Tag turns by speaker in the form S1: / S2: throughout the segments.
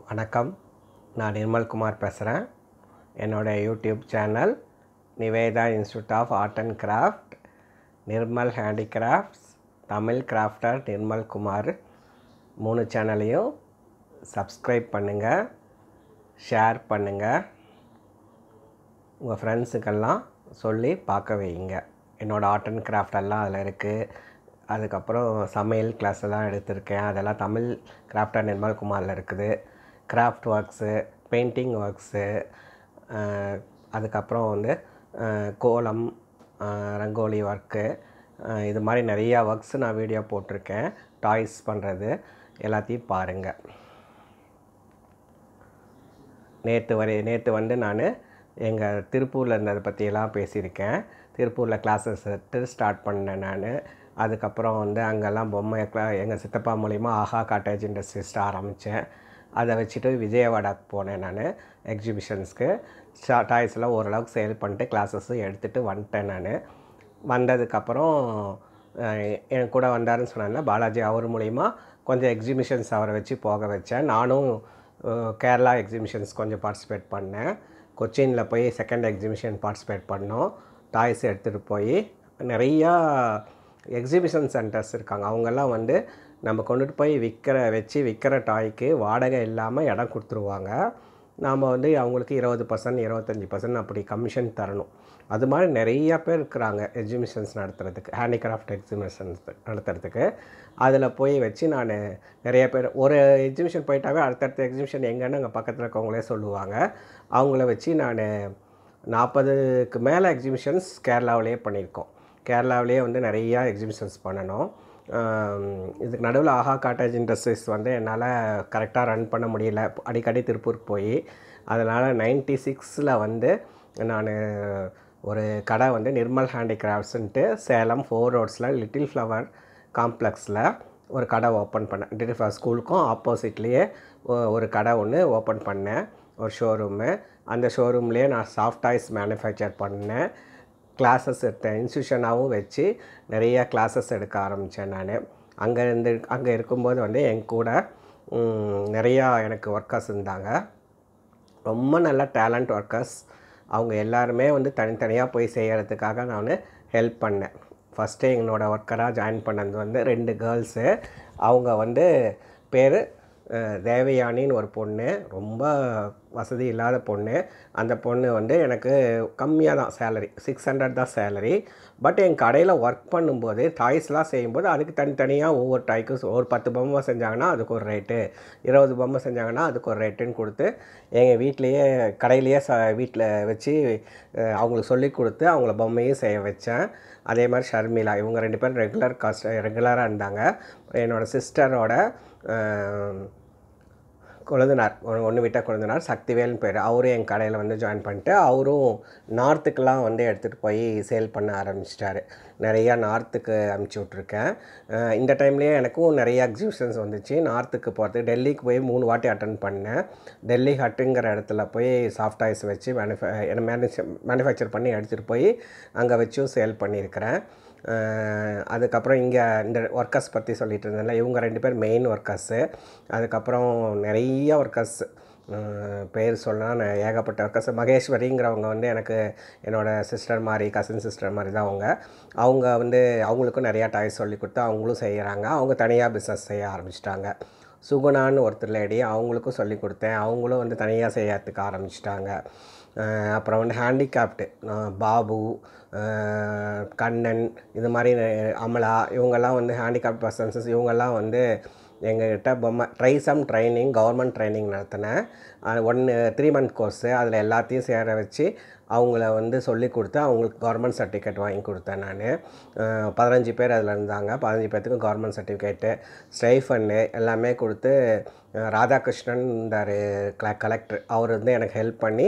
S1: வணக்கம் நான் நிர்மல்குமார் பேசுகிறேன் என்னோடய YouTube channel Nivetha institute of art and craft Nirmal handicrafts Tamil crafter Nirmal Kumar மூணு சேனலையும் சப்ஸ்கிரைப் பண்ணுங்கள் ஷேர் பண்ணுங்கள் உங்கள் ஃப்ரெண்ட்ஸுக்கெல்லாம் சொல்லி பார்க்க வைங்க என்னோடய ஆர்ட் அண்ட் கிராஃப்ட் எல்லாம் அதில் இருக்குது அதுக்கப்புறம் சமையல் கிளாஸ் எல்லாம் எடுத்திருக்கேன் அதெல்லாம் தமிழ் கிராஃப்டர் நிர்மல் குமாரில் இருக்குது கிராஃப்ட் ஒர்க்ஸு பெயிண்டிங் ஒர்க்ஸு அதுக்கப்புறம் வந்து அஹ், கோலம் அஹ், ரங்கோலி ஒர்க்கு அஹ், இது மாதிரி நிறையா ஒர்க்ஸ் நான் வீடியோ போட்டிருக்கேன் டாய்ஸ் பண்ணுறது எல்லாத்தையும் பாருங்கள் நேற்று வரை நேற்று வந்து நான் எங்கள் திருப்பூரில் இருந்ததை பற்றியெல்லாம் பேசியிருக்கேன் திருப்பூரில் கிளாஸஸ் எடுத்து ஸ்டார்ட் பண்ணேன் நான் அதுக்கப்புறம் வந்து அங்கெல்லாம் பொம்மை கிளா எங்கள் சித்தப்பா மூலிமா ஆஹா காட்டேஜ் இண்டஸ்ட்ரீஸ் ஆரம்பித்தேன் அதை வச்சுட்டு விஜயவாடாக்கு போனேன் நான் எக்ஸிபிஷன்ஸ்க்கு டாய்ஸ்லாம் ஓரளவுக்கு சேல் பண்ணிட்டு கிளாஸஸும் எடுத்துகிட்டு வந்துட்டேன் நான் வந்ததுக்கப்புறம் அஹ், என் கூட வந்தாருன்னு சொன்னால பாலாஜி அவர் மூலிமா கொஞ்சம் எக்ஸிபிஷன்ஸ் அவரை வச்சு போக வச்சேன் நானும் அஹ், கேரளா எக்ஸிபிஷன்ஸ் கொஞ்சம் பார்ட்டிசிபேட் பண்ணேன் கொச்சினில் போய் செகண்ட் எக்ஸிபிஷன் பார்ட்டிசிபேட் பண்ணோம் டாய்ஸ் எடுத்துகிட்டு போய் நிறையா எக்ஸிபிஷன் சென்டர்ஸ் இருக்காங்க அவங்கெல்லாம் வந்து நம்ம கொண்டுட்டு போய் விற்கிற வச்சு விற்கிற டாய்க்கு வாடகை இல்லாமல் இடம் கொடுத்துருவாங்க நாம் வந்து அவங்களுக்கு இருபது பர்சன்ட் இருபத்தஞ்சி பர்சன்ட் அப்படி கமிஷன் தரணும் அது மாதிரி நிறைய பேர் இருக்கிறாங்க எக்ஸிபிஷன்ஸ் நடத்துறதுக்கு ஹேண்டிகிராஃப்ட் எக்ஸிபிஷன்ஸ் நடத்துறதுக்கு அதில் போய் வச்சு நான் நிறைய பேர் ஒரு எக்ஸிபிஷன் போயிட்டாவே அடுத்தடுத்த எக்ஸிபிஷன் எங்கன்னு அங்கே பக்கத்தில் இருக்கவங்களே சொல்லுவாங்க அவங்கள வச்சு நான் நாற்பதுக்கு மேலே எக்ஸிபிஷன்ஸ் கேரளாவிலேயே பண்ணியிருக்கோம் கேரளாவிலேயே வந்து நிறையா எக்ஸிபிஷன்ஸ் பண்ணணும் ஆம், இதுக்கு நடுவில் ஆஹா காட்டேஜ் இண்டஸ்ட்ரீஸ் வந்து என்னால் கரெக்டாக ரன் பண்ண முடியல அடிக்கடி திருப்பூருக்கு போய் அதனால் நைன்டி சிக்ஸில் வந்து நான் ஒரு கடை வந்து நிர்மல் ஹேண்டிகிராஃப்ட்ஸுன்ட்டு சேலம் ஃபோர் ரோட்ஸில் லிட்டில் ஃப்ளவர் காம்ப்ளெக்ஸில் ஒரு கடை ஓப்பன் பண்ணேன் லிட்டில் ஃப்ளவர் ஸ்கூலுக்கும் ஆப்போசிட்லேயே ஒரு கடை ஒன்று ஓப்பன் பண்ணேன் ஒரு ஷோரூமு அந்த ஷோரூம்லேயே நான் சாஃப்ட் டாய்ஸ் மேனுஃபேக்சர் பண்ணேன் கிளாஸஸ் எடுத்தேன் இன்ஸ்டியூஷனாகவும் வச்சு நிறைய கிளாஸஸ் எடுக்க ஆரம்பித்தேன் நான் அங்கே இருந்து அங்கே இருக்கும்போது வந்து என் கூட ம், நிறையா எனக்கு ஒர்க்கர்ஸ் இருந்தாங்க ரொம்ப நல்ல டேலண்ட் ஒர்க்கர்ஸ் அவங்க எல்லாருமே வந்து தனித்தனியாக போய் செய்கிறதுக்காக நான் ஹெல்ப் பண்ணேன் ஃபஸ்ட்டு என்னோட ஒர்க்கராக ஜாயின் பண்ணது வந்து ரெண்டு கேர்ள்ஸு அவங்க வந்து பேர் தேவயானின்னு ஒரு பொண்ணு ரொம்ப வசதி இல்லாத பொண்ணு அந்த பொண்ணு வந்து எனக்கு கம்மியாக தான் சேலரி சிக்ஸ் ஹண்ட்ரட் தான் சேலரி பட் என் கடையில் ஒர்க் பண்ணும்போது டாய்ஸ்லாம் செய்யும்போது அதுக்கு தனித்தனியாக ஒவ்வொரு டாய்க்கும் ஒரு பத்து பொம்மை செஞ்சாங்கன்னா அதுக்கு ஒரு ரேட்டு இருபது பொம்மை செஞ்சாங்கன்னா அதுக்கு ஒரு ரேட்டுன்னு கொடுத்து எங்கள் வீட்லேயே கடையிலேயே ச வீட்டில் வச்சு அஹ், அவங்களுக்கு சொல்லி கொடுத்து அவங்கள பொம்மையும் செய்ய வச்சேன் அதே மாதிரி ஷர்மிளா இவங்க ரெண்டு பேரும் ரெகுலர் காஸ்ட் ரெகுலராக இருந்தாங்க என்னோடய சிஸ்டரோட கொழுந்தனார் ஒன்று விட்ட கொழுந்தனார் சக்திவேல்னு பேர் அவரும் என் கடையில் வந்து ஜாயின் பண்ணிட்டு அவரும் நார்த்துக்கெலாம் வந்து எடுத்துகிட்டு போய் சேல் பண்ண ஆரம்பிச்சிட்டாரு நிறையா நார்த்துக்கு அனுப்பிச்சி விட்ருக்கேன் அஹ் இந்த டைம்லேயே எனக்கும் நிறைய எக்ஸிபிஷன்ஸ் வந்துச்சு நார்த்துக்கு போகிறது டெல்லிக்கு போய் மூணு வாட்டி அட்டன் பண்ணேன் டெல்லி ஹட்டுங்கிற இடத்துல போய் சாஃப்ட் டாய்ஸ் வச்சு மேனுஃபே மேனுஃபேக்சர் பண்ணி எடுத்துகிட்டு போய் அங்கே வச்சும் சேல் பண்ணியிருக்கிறேன் அஹ் அதுக்கப்புறம் இங்கே இந்த ஒர்க்கர்ஸ் பற்றி சொல்லிட்டு இருந்தேன்ல இவங்க ரெண்டு பேர் மெயின் ஒர்க்கர்ஸு அதுக்கப்புறம் நிறைய ஒர்க்கர்ஸ் பேர் சொல்லலாம் நான் ஏகப்பட்ட ஒர்க்கர்ஸ் மகேஸ்வரிங்கிறவங்க வந்து எனக்கு என்னோடய சிஸ்டர் மாதிரி கசின் சிஸ்டர் மாதிரி தான் அவங்க அவங்க வந்து அவங்களுக்கும் நிறையா டாய்ஸ் சொல்லி கொடுத்து அவங்களும் செய்கிறாங்க அவங்க தனியாக பிஸ்னஸ் செய்ய ஆரம்பிச்சிட்டாங்க சுகுணான்னு ஒருத்தர் லேடி அவங்களுக்கும் சொல்லி கொடுத்தேன் அவங்களும் வந்து தனியாக செய்யறதுக்கு ஆரம்பிச்சிட்டாங்க அஹ் அப்புறம் வந்து ஹேண்டிகேப்டு பாபு அஹ் கண்ணன் இது மாதிரி நெ- அமலா இவங்கெல்லாம் வந்து ஹேண்டிகேப்ட் பர்சன்ஸஸ் இவங்கெல்லாம் வந்து எங்ககிட்ட பொம்மை ட்ரைசம் ட்ரைனிங் கவர்மெண்ட் ட்ரைனிங் நடத்தினேன் ஒன்று த்ரீ மந்த் கோர்ஸு அதில் எல்லாத்தையும் சேர வச்சு அவங்கள வந்து சொல்லி கொடுத்து அவங்களுக்கு கவர்மெண்ட் சர்டிஃபிகேட் வாங்கி கொடுத்தேன் நான் பதினஞ்சு பேர் அதில் இருந்தாங்க பதினஞ்சு பேர்த்துக்கும் கவர்மெண்ட் சர்டிஃபிகேட்டு ஸ்டைஃபன்னு எல்லாமே கொடுத்து அஹ் ராதாகிருஷ்ணன் இருந்தார் கலெக்டர் அவர் வந்து எனக்கு ஹெல்ப் பண்ணி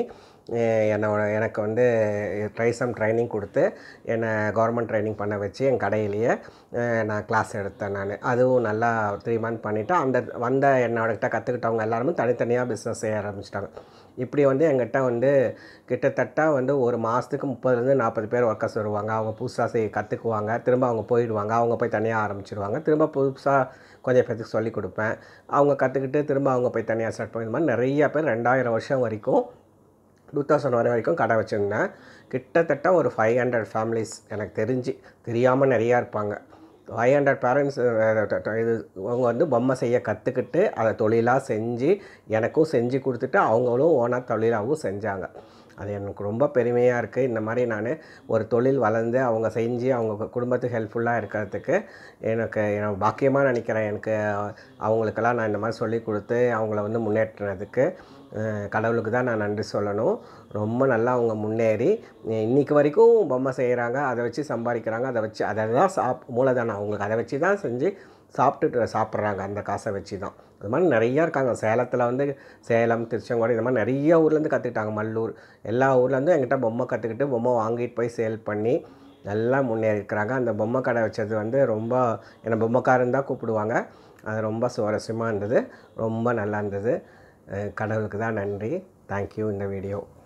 S1: அஹ் என்னோட எனக்கு வந்து ட்ரைசம் ட்ரைனிங் கொடுத்து என்னை கவர்மெண்ட் ட்ரைனிங் பண்ண வச்சு என் கடையிலேயே அஹ் நான் கிளாஸ் எடுத்தேன் நான் அதுவும் நல்லா த்ரீ மந்த் பண்ணிவிட்டு அந்த வந்த என்னோடகிட்ட கற்றுக்கிட்டவங்க எல்லாருமே தனித்தனியாக பிஸ்னஸ் செய்ய ஆரம்பிச்சிட்டாங்க இப்படி வந்து எங்கிட்ட வந்து கிட்டத்தட்ட வந்து ஒரு மாதத்துக்கு முப்பதுலேருந்து நாற்பது பேர் ஒர்க்கர்ஸ் வருவாங்க அவங்க புதுசாக செய்ய கற்றுக்குவாங்க திரும்ப அவங்க போயிடுவாங்க அவங்க போய் தனியாக ஆரம்பிச்சிடுவாங்க திரும்ப புதுசாக கொஞ்சம் பேருக்கு சொல்லிக் கொடுப்பேன் அவங்க கற்றுக்கிட்டு திரும்ப அவங்க போய் தனியாக ஸ்டார்ட் பண்ணி இந்த மாதிரி நிறைய பேர் ரெண்டாயிரம் வருஷம் வரைக்கும் டூ தௌசண்ட் வரை வரைக்கும் கடை வச்சுருந்தேன் கிட்டத்தட்ட ஒரு ஃபைவ் ஹண்ட்ரட் ஃபேமிலிஸ் எனக்கு தெரிஞ்சு தெரியாமல் நிறையா இருப்பாங்க ஃபைவ் ஹண்ட்ரட் பேரண்ட்ஸ் இது அவங்க வந்து பொம்மை செய்ய கற்றுக்கிட்டு அதை தொழிலாக செஞ்சு எனக்கும் செஞ்சு கொடுத்துட்டு அவங்களும் ஓனாக தொழிலாகவும் செஞ்சாங்க அது எனக்கு ரொம்ப பெருமையாக இருக்குது இந்த மாதிரி நான் ஒரு தொழில் வளர்ந்து அவங்க செஞ்சு அவங்க குடும்பத்துக்கு ஹெல்ப்ஃபுல்லாக இருக்கிறதுக்கு எனக்கு நான் பாக்கியமாக நினைக்கிறேன் எனக்கு அவங்களுக்கெல்லாம் நான் இந்த மாதிரி சொல்லி கொடுத்து அவங்கள வந்து முன்னேற்றினதுக்கு அஹ் கடவுளுக்கு தான் நான் நன்றி சொல்லணும் ரொம்ப நல்லா அவங்க முன்னேறி இன்றைக்கி வரைக்கும் பொம்மை செய்கிறாங்க அதை வச்சு சம்பாதிக்கிறாங்க அதை வச்சு அதை தான் சாப் மூலதனம் அவங்களுக்கு அதை வச்சு தான் செஞ்சு சாப்பிட்டுட்டு சாப்பிட்றாங்க அந்த காசை வச்சு தான் அது மாதிரி நிறையா இருக்காங்க சேலத்தில் வந்து சேலம் திருச்செங்கோடு இந்த மாதிரி நிறைய ஊர்லேருந்து கற்றுக்கிட்டாங்க மல்லூர் எல்லா ஊர்லேருந்தும் என்கிட்ட பொம்மை கற்றுக்கிட்டு பொம்மை வாங்கிட்டு போய் சேல் பண்ணி நல்லா முன்னேறி இருக்கிறாங்க அந்த பொம்மை கடை வச்சது வந்து ரொம்ப என்னை பொம்மைக்காரன் தான் கூப்பிடுவாங்க அது ரொம்ப சுவாரஸ்யமாக இருந்தது ரொம்ப நல்லா இருந்தது அஹ் கடவுளுக்கு தான் நன்றி தேங்க்யூ இந்த வீடியோ